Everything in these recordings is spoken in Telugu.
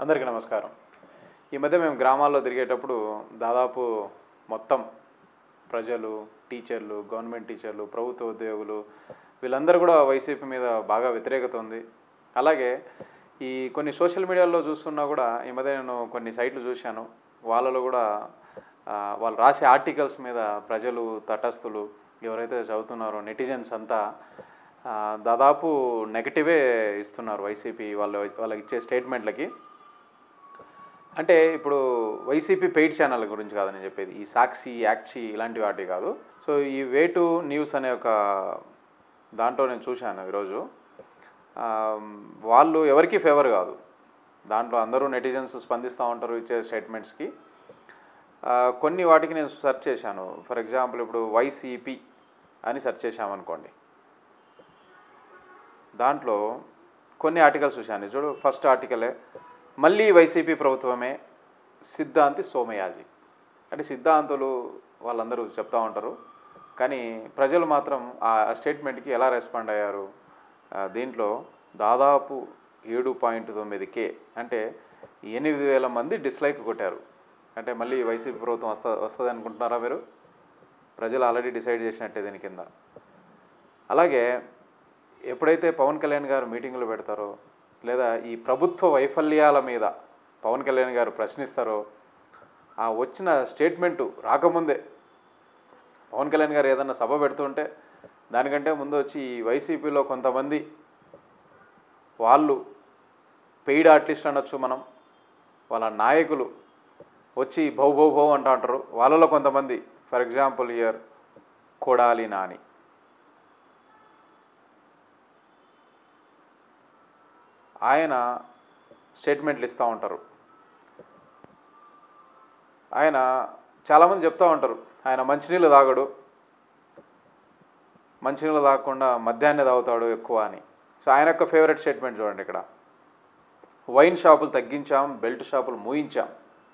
అందరికీ నమస్కారం ఈ మధ్య మేము గ్రామాల్లో తిరిగేటప్పుడు దాదాపు మొత్తం ప్రజలు టీచర్లు గవర్నమెంట్ టీచర్లు ప్రభుత్వ ఉద్యోగులు వీళ్ళందరూ కూడా వైసీపీ మీద బాగా వ్యతిరేకత ఉంది అలాగే ఈ కొన్ని సోషల్ మీడియాలో చూస్తున్నా కూడా ఈ మధ్య నేను కొన్ని సైట్లు చూశాను వాళ్ళలో కూడా ఆ, వాళ్ళు రాసే ఆర్టికల్స్ మీద ప్రజలు తటస్థులు ఎవరైతే చదువుతున్నారో నెటిజన్స్ అంతా ఆ, దాదాపు నెగటివే ఇస్తున్నారు వైసీపీ వాళ్ళు వాళ్ళకి ఇచ్చే స్టేట్మెంట్లకి అంటే ఇప్పుడు వైసీపీ పెయిడ్ ఛానల్ గురించి కాదు నేను చెప్పేది ఈ సాక్షి యాక్షి ఇలాంటి వాటి కాదు సో ఈ వే టు న్యూస్ అనే ఒక దాంట్లో నేను చూశాను ఈరోజు ఆ, వాళ్ళు ఎవరికి ఫేవర్ కాదు దాంట్లో అందరూ నెటిజన్స్ స్పందిస్తూ ఉంటారు ఇచ్చే స్టేట్మెంట్స్కి ఆ, కొన్ని వాటికి నేను సెర్చ్ చేశాను ఫర్ ఎగ్జాంపుల్ ఇప్పుడు వైసీపీ అని సెర్చ్ చేశామనుకోండి దాంట్లో కొన్ని ఆర్టికల్స్ చూశాను చూడు ఫస్ట్ ఆర్టికలే మళ్ళీ వైసీపీ ప్రభుత్వమే సిద్ధాంతి సోమయాజి అంటే సిద్ధాంతులు వాళ్ళందరూ చెప్తా ఉంటారు కానీ ప్రజలు మాత్రం ఆ స్టేట్మెంట్కి ఎలా రెస్పాండ్ అయ్యారు ఆ, దీంట్లో దాదాపు ఏడు పాయింట్ తొమ్మిది కే అంటే ఎనిమిది వేల మంది డిస్లైక్ కొట్టారు అంటే మళ్ళీ వైసీపీ ప్రభుత్వం వస్తా వస్తుంది అనుకుంటున్నారా మీరు ప్రజలు ఆల్రెడీ డిసైడ్ చేసినట్టే దీని కింద అలాగే ఎప్పుడైతే పవన్ కళ్యాణ్ గారు మీటింగులు పెడతారో లేదా ఈ ప్రభుత్వ వైఫల్యాల మీద పవన్ కళ్యాణ్ గారు ప్రశ్నిస్తారో ఆ వచ్చిన స్టేట్మెంటు రాకముందే పవన్ కళ్యాణ్ గారు ఏదన్నా సభ పెడుతుంటే దానికంటే ముందు వచ్చి ఈ వైసీపీలో కొంతమంది వాళ్ళు పెయిడ్ ఆర్టిస్ట్ అనొచ్చు మనం వాళ్ళ నాయకులు వచ్చి భౌ భౌ భౌ అంటూ అంటారు వాళ్ళలో కొంతమంది for example year Kodali Nani ఆయన స్టేట్మెంట్లు ఇస్తూ ఉంటారు ఆయన చాలామంది చెప్తూ ఉంటారు ఆయన మంచినీళ్ళు తాగడు మంచినీళ్ళు తాగకుండా మద్యాన్ని తాగుతాడు ఎక్కువ అని సో ఆయన యొక్క ఫేవరెట్ స్టేట్మెంట్ చూడండి ఇక్కడ వైన్ షాపులు తగ్గించాం బెల్ట్ షాపులు మూయించాం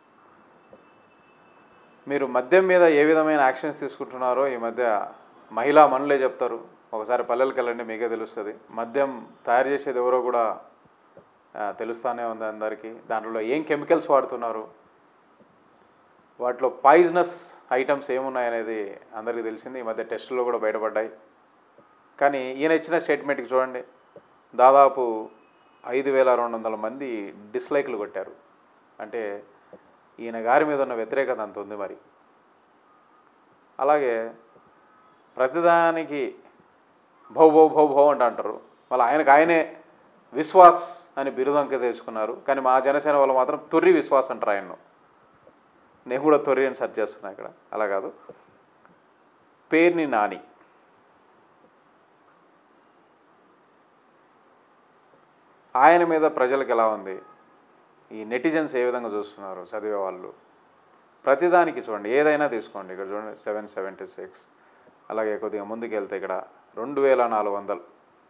మీరు మద్యం మీద ఏ విధమైన యాక్షన్స్ తీసుకుంటున్నారో ఈ మధ్య మహిళా మనులే చెప్తారు ఒకసారి పల్లెలకు వెళ్ళండి మీకే తెలుస్తుంది మద్యం తయారు చేసేది ఎవరో కూడా ఆ, తెలుస్తానే ఉంది అందరికీ దాంట్లో ఏం కెమికల్స్ వాడుతున్నారు వాటిలో పాయిజనస్ ఐటమ్స్ ఏమున్నాయనేది అందరికీ తెలిసింది ఈ మధ్య టెస్టుల్లో కూడా బయటపడ్డాయి కానీ ఈయన ఇచ్చిన స్టేట్మెంట్కి చూడండి దాదాపు ఐదు వేల రెండు వందల మంది డిస్లైక్లు కొట్టారు అంటే ఈయన గారి మీద ఉన్న వ్యతిరేకత అంత ఉంది మరి అలాగే ప్రతిదానికి భౌ భౌ భౌ భౌ అంట అంటారు మళ్ళీ ఆయనకు ఆయనే విశ్వాస్ అని బిరుదంక తెచ్చుకున్నారు కానీ మా జనసేన వాళ్ళు మాత్రం తొర్రి విశ్వాస్ అంటారు ఆయన్ను నేను కూడా తొర్రి అని సెర్చ్ చేస్తున్నా ఇక్కడ అలా కాదు పేర్ని నాని ఆయన మీద ప్రజలకు ఎలా ఉంది ఈ నెటిజన్స్ ఏ విధంగా చూస్తున్నారు చదివే వాళ్ళు ప్రతిదానికి చూడండి ఏదైనా తీసుకోండి ఇక్కడ చూడండి సెవెన్ సెవెంటీ సిక్స్ అలాగే కొద్దిగా ముందుకు వెళ్తే ఇక్కడ రెండు వేల నాలుగు వందలు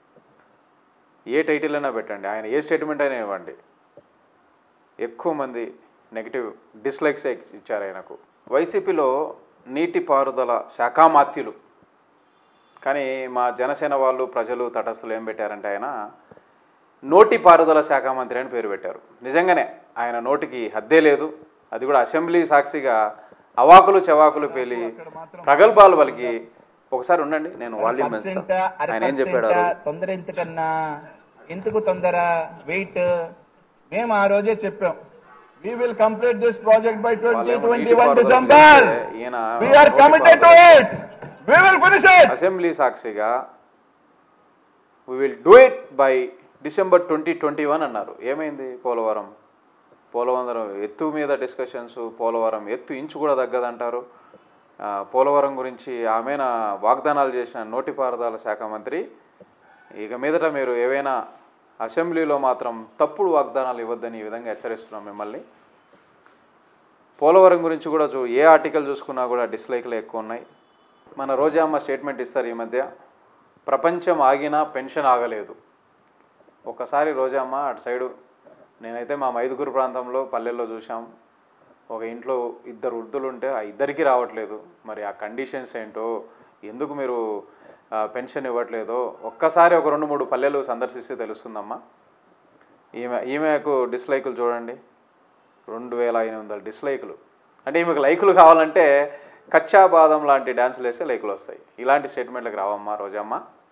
ఏ టైటిల్ అయినా పెట్టండి ఆయన ఏ స్టేట్మెంట్ అయినా ఇవ్వండి ఎక్కువ మంది నెగిటివ్ డిస్లైక్స్ ఇచ్చారు ఆయనకు వైసీపీలో నీటిపారుదల శాఖామాత్యులు కానీ మా జనసేన వాళ్ళు ప్రజలు తటస్థులు ఏం పెట్టారంటే ఆయన నోటి పారుదల శాఖ మంత్రి అని పేరు పెట్టారు నిజంగానే ఆయన నోటికి హద్దే లేదు అది కూడా అసెంబ్లీ సాక్షిగా అవాకులు చెవాకులు పేలి ప్రగల్భాలు పలికి ఒకసారి ఉండండి నేను వాల్యూమ్ పెంచుతా పర్సెంట్ ఆయన ఏం చెప్పాడు ఆ రోజు తొందర ఎందుకన్నా ఎందుకు తొందర వెయిట్ మేము ఆ రోజే చెప్పాం we will complete this project by twenty వాళ్ళేమో ట్వంటీ వన్ నీటిపారుదల డిసెంబర్ చేస్తే ఈయన we're committed to it we will finish it assembly సాక్షిగా we will do it by December twenty twenty one అన్నారు ఏమైంది పోలవరం పోలవరం ఎత్తు మీద డిస్కషన్స్ పోలవరం ఎత్తు ఇంచు కూడా తగ్గదంటారు ఆ, పోలవరం గురించి ఆమెన వాగ్దానాలు చేసిన నోటిపారుదల శాఖ మంత్రి ఇక మీదట మీరు ఏవైనా అసెంబ్లీలో మాత్రం తప్పుడు వాగ్దానాలు ఇవ్వద్దని ఈ విధంగా హెచ్చరిస్తున్నాం మిమ్మల్ని పోలవరం గురించి కూడా చూ ఏ ఆర్టికల్ చూసుకున్నా కూడా డిస్లైక్లు ఎక్కువ ఉన్నాయి మన రోజామ్మ స్టేట్మెంట్ ఇస్తారు ఈ మధ్య ప్రపంచం ఆగినా పెన్షన్ ఆగలేదు ఒకసారి రోజామ్మ అటు సైడు నేనైతే మా మైదుగురు ప్రాంతంలో పల్లెల్లో చూసాం ఒక ఇంట్లో ఇద్దరు వృద్ధులు ఉంటే ఆ ఇద్దరికి రావట్లేదు మరి ఆ కండిషన్స్ ఏంటో ఎందుకు మీరు ఆ, పెన్షన్ ఇవ్వట్లేదో ఒక్కసారి ఒక రెండు మూడు పల్లెలు సందర్శిస్తే తెలుస్తుందమ్మా ఈమె ఈమెకు డిస్లైకులు చూడండి రెండు వేల ఐదు వందల డిస్లైకులు అంటే ఈమెకు లైకులు కావాలంటే కచ్చా బాదం లాంటి డ్యాన్సులు వేస్తే లైకులు వస్తాయి ఇలాంటి స్టేట్మెంట్లకు రావమ్మా రోజమ్మ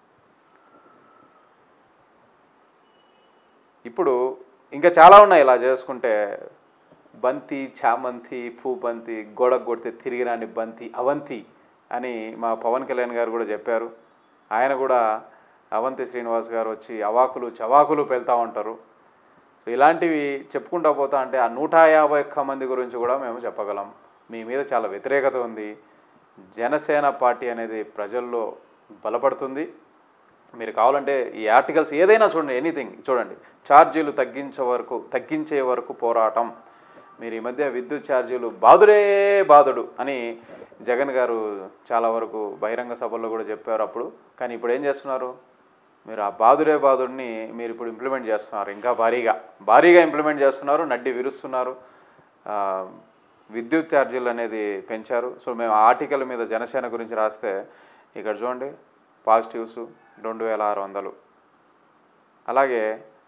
ఇప్పుడు ఇంకా చాలా ఉన్నాయి ఇలా చేసుకుంటే బంతి చామంతి పూబంతి గోడకు కొడితే తిరిగి రాని బంతి అవంతి అని మా పవన్ కళ్యాణ్ గారు కూడా చెప్పారు ఆయన కూడా అవంతి శ్రీనివాస్ గారు వచ్చి అవాకులు చవాకులు పెళ్తూ ఉంటారు సో ఇలాంటివి చెప్పుకుంటా పోతా అంటే ఆ నూట యాభై ఒక్క మంది గురించి కూడా మేము చెప్పగలం మీ మీద చాలా వ్యతిరేకత ఉంది జనసేన పార్టీ అనేది ప్రజల్లో బలపడుతుంది మీరు కావాలంటే ఈ ఆర్టికల్స్ ఏదైనా చూడండి ఎనీథింగ్ చూడండి ఛార్జీలు తగ్గించే వరకు తగ్గించే వరకు పోరాటం మీరు ఈ మధ్య విద్యుత్ ఛార్జీలు బాదుడే బాదుడు అని జగన్ గారు చాలా వరకు బహిరంగ సభల్లో కూడా చెప్పారు అప్పుడు కానీ ఇప్పుడు ఏం చేస్తున్నారు మీరు ఆ బాదుడే బాదుడిని మీరు ఇప్పుడు ఇంప్లిమెంట్ చేస్తున్నారు ఇంకా భారీగా భారీగా ఇంప్లిమెంట్ చేస్తున్నారు నడ్డి విరుస్తున్నారు ఆ, విద్యుత్ ఛార్జీలు అనేది పెంచారు సో మేము ఆ ఆర్టికల్ మీద జనసేన గురించి రాస్తే ఇక్కడ చూడండి పాజిటివ్స్ రెండు వేల ఆరు వందలు అలాగే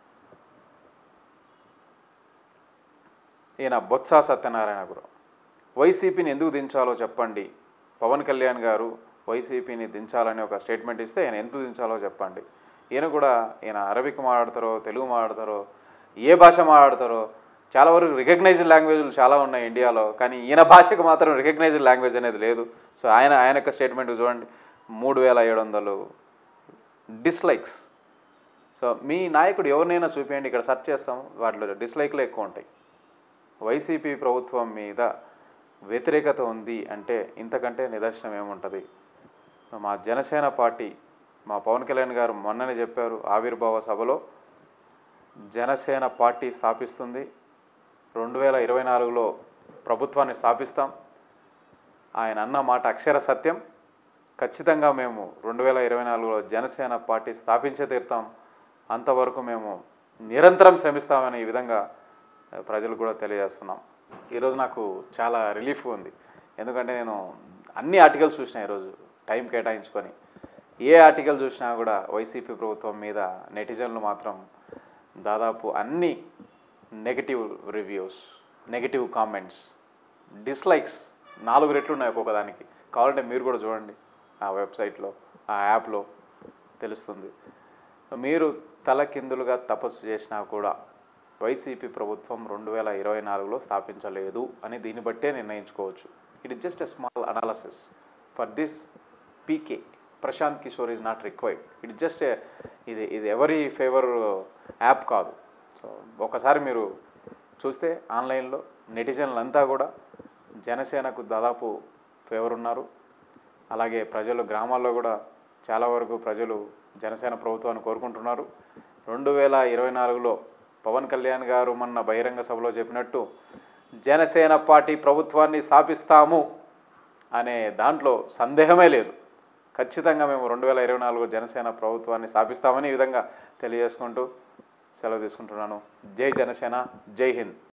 ఈయన బొత్స సత్యనారాయణ గురు వైసీపీని ఎందుకు దించాలో చెప్పండి పవన్ కళ్యాణ్ గారు వైసీపీని దించాలని ఒక స్టేట్మెంట్ ఇస్తే ఈయన ఎందుకు దించాలో చెప్పండి ఈయన కూడా ఈయన అరబిక్ మాట్లాడతారో తెలుగు మాట్లాడతారో ఏ భాష మాట్లాడతారో చాలా వరకు రికగ్నైజ్డ్ లాంగ్వేజ్లు చాలా ఉన్నాయి ఇండియాలో కానీ ఈయన భాషకు మాత్రం రికగ్నైజ్డ్ లాంగ్వేజ్ అనేది లేదు సో ఆయన ఆయన యొక్క స్టేట్మెంట్ చూడండి మూడు వేల ఏడు వందలు డిస్లైక్స్ సో మీ నాయకుడు ఎవరినైనా చూపించండి ఇక్కడ సెర్చ్ చేస్తాం వాటిలో డిస్లైక్లు ఎక్కువ ఉంటాయి వైసీపీ ప్రభుత్వం మీద వ్యతిరేకత ఉంది అంటే ఇంతకంటే నిదర్శనం ఏముంటుంది మా జనసేన పార్టీ మా పవన్ కళ్యాణ్ గారు మొన్ననే చెప్పారు ఆవిర్భావ సభలో జనసేన పార్టీ స్థాపిస్తుంది రెండు వేల ఇరవై నాలుగులో ప్రభుత్వాన్ని స్థాపిస్తాం ఆయన అన్న మాట అక్షర సత్యం ఖచ్చితంగా మేము రెండు వేల ఇరవై నాలుగులో జనసేన పార్టీ స్థాపించే తీరుతాం అంతవరకు మేము నిరంతరం శ్రమిస్తామని ఈ విధంగా ఆ, ప్రజలకు కూడా తెలియజేస్తున్నాం ఈరోజు నాకు చాలా రిలీఫ్ ఉంది ఎందుకంటే నేను అన్ని ఆర్టికల్స్ చూసిన ఈరోజు టైం కేటాయించుకొని ఏ ఆర్టికల్ చూసినా కూడా వైసీపీ ప్రభుత్వం మీద నెటిజన్లు మాత్రం దాదాపు అన్ని negative reviews negative comments dislikes నాలుగు రెట్లు ఉన్నాయి ఒక్కొక్క దానికి కావాలంటే మీరు కూడా చూడండి ఆ వెబ్సైట్లో ఆ యాప్లో తెలుస్తుంది మీరు తలకిందులుగా తపస్సు చేసినా కూడా వైసీపీ ప్రభుత్వం రెండు వేల ఇరవై నాలుగులో స్థాపించలేదు అని దీన్ని బట్టే నిర్ణయించుకోవచ్చు it is just a small analysis for this PK Prashant Kishor is not required it just ఇది ఇది ఎవరి ఫేవర్ యాప్ కాదు సో ఒకసారి మీరు చూస్తే ఆన్లైన్లో నెటిజన్లంతా కూడా జనసేనకు దాదాపు ఫేవర్ ఉన్నారు అలాగే ప్రజలు గ్రామాల్లో కూడా చాలా వరకు ప్రజలు జనసేన ప్రభుత్వాన్ని కోరుకుంటున్నారు రెండు వేల ఇరవై నాలుగులో పవన్ కళ్యాణ్ గారు మొన్న బహిరంగ సభలో చెప్పినట్టు జనసేన పార్టీ ప్రభుత్వాన్ని స్థాపిస్తాము అనే దాంట్లో సందేహమే లేదు ఖచ్చితంగా మేము రెండు వేల ఇరవై నాలుగు జనసేన ప్రభుత్వాన్ని స్థాపిస్తామని ఈ విధంగా తెలియజేసుకుంటూ సెలవు తీసుకుంటున్నాను జై జనసేన జై హింద్